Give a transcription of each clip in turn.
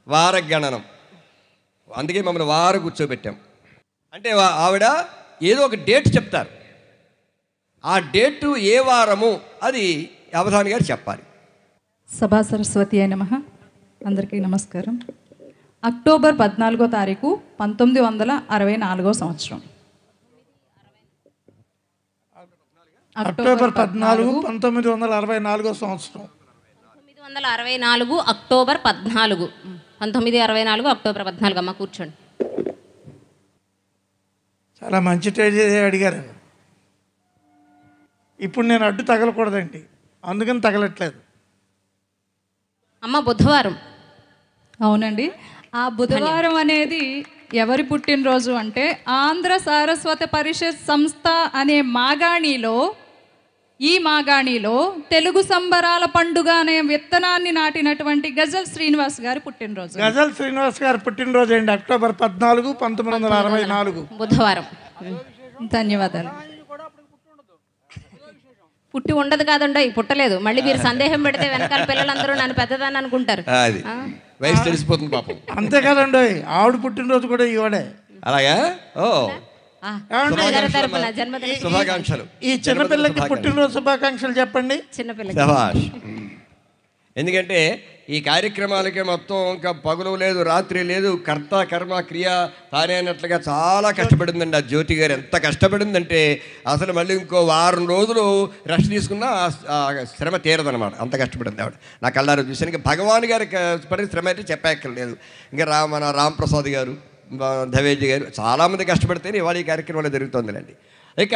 వారగణనం అందుకే మమ్మల్ని వారు కూర్చోబెట్టాం అంటే వా- ఆవిడ ఏదో ఒక డేట్ చెప్తారు ఆ డేటు ఏ వారము అది అవధాని గారు చెప్పాలి సభా సరస్వతి అయి నమ అందరికీ నమస్కారం అక్టోబర్ పద్నాలుగో తారీఖు పంతొమ్మిది వందల అరవై నాలుగో సంవత్సరం అక్టోబర్ పద్నాలుగు పంతొమ్మిది వందల అరవై నాలుగో సంవత్సరం తొమ్మిది వందల అరవై నాలుగు అక్టోబర్ పద్నాలుగు పంతొమ్మిది అరవై నాలుగు అక్టోబర్ పద్నాలుగు అమ్మ కూర్చోండి చాలా మంచి ట్రేడ్ అడిగారు ఇప్పుడు నేను అడ్డు తగలకూడదండి అందుకని తగలట్లేదు అమ్మ బుధవారం అవునండి ఆ బుధవారం అనేది ఎవరి పుట్టినరోజు అంటే ఆంధ్ర సారస్వత పరిషత్ సంస్థ అనే మాగాణిలో ఈ మాగాణిలో తెలుగు సంబరాల పండుగ అనే విత్తనాన్ని నాటినటువంటి గజల్ శ్రీనివాస్ గారి పుట్టినరోజు గజల్ శ్రీనివాస్ గారు పుట్టినరోజు అండి అక్టోబర్ పద్నాలుగు పంతొమ్మిది వందల అరవై నాలుగు బుధవారం ధన్యవాదాలు పుట్టి ఉండదు కాదండో పుట్టలేదు మళ్ళీ మీరు సందేహం పెడితే వెనకాల పిల్లలందరూ నన్ను పెద్దదాన్ని అనుకుంటారు అది వయసు తెలిసిపోతుంది పాపం అంతే కదండి ఆవిడ పుట్టినరోజు కూడా ఇవాడే అలాగా ఓ ఆ, అందరి తరపున జన్మదిన శుభాకాంక్షలు ఈ చిన్నపిల్లకి పుట్టినరోజు శుభాకాంక్షలు చెప్పండి చిన్నపిల్ల శభాష్ ఎందుకంటే ఈ కార్యక్రమాలకి మొత్తం ఇంకా పగులు లేదు రాత్రి లేదు కర్త కర్మ క్రియ తానే అన్నట్లుగా చాలా కష్టపడిందండి ఆ జ్యోతి గారు ఎంత కష్టపడిందంటే అసలు మళ్ళీ ఇంకో వారం రోజులు రెస్ట్ తీసుకున్నా ఆ- ఆ శ్రమ తీరదనమాట అంత కష్టపడింది ఆవిడ నా కళ్ళారు చూసాను ఇంకా భగవాన్ గారి క- పడిన శ్రమ అయితే చెప్పక్కర్లేదు ఇంకా రా మన రామ్ ప్రసాద్ గారు మా ధవేజీ గారు చాలామంది కష్టపడితేనే ఇవాళ ఈ కార్యక్రమాలు జరుగుతుందిలేండి ఇక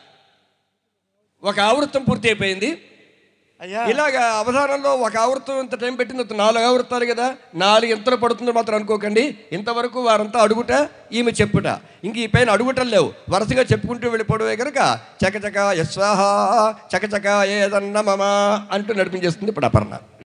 ఒక ఆవృత్తం పూర్తి అయిపోయింది అయ్యా ఇలాగ అవధానంలో ఒక ఆవృత్తం ఇంత టైం పెట్టింది ఇంత నాలుగు ఆవృత్తాలు కదా నాలుగు ఎంతలో పడుతుందో మాత్రం అనుకోకండి ఇంతవరకు వారంతా అడుగుట ఈమె చెప్పుట ఇంక ఈ పైన అడుగుటం లేవు వరుసగా చెప్పుకుంటూ వెళ్ళిపోవడమే కనుక చకచక యస్వాహ చకచక ఏదన్న మమ అంటూ నడిపించేస్తుంది ఇప్పుడు అపర్ణ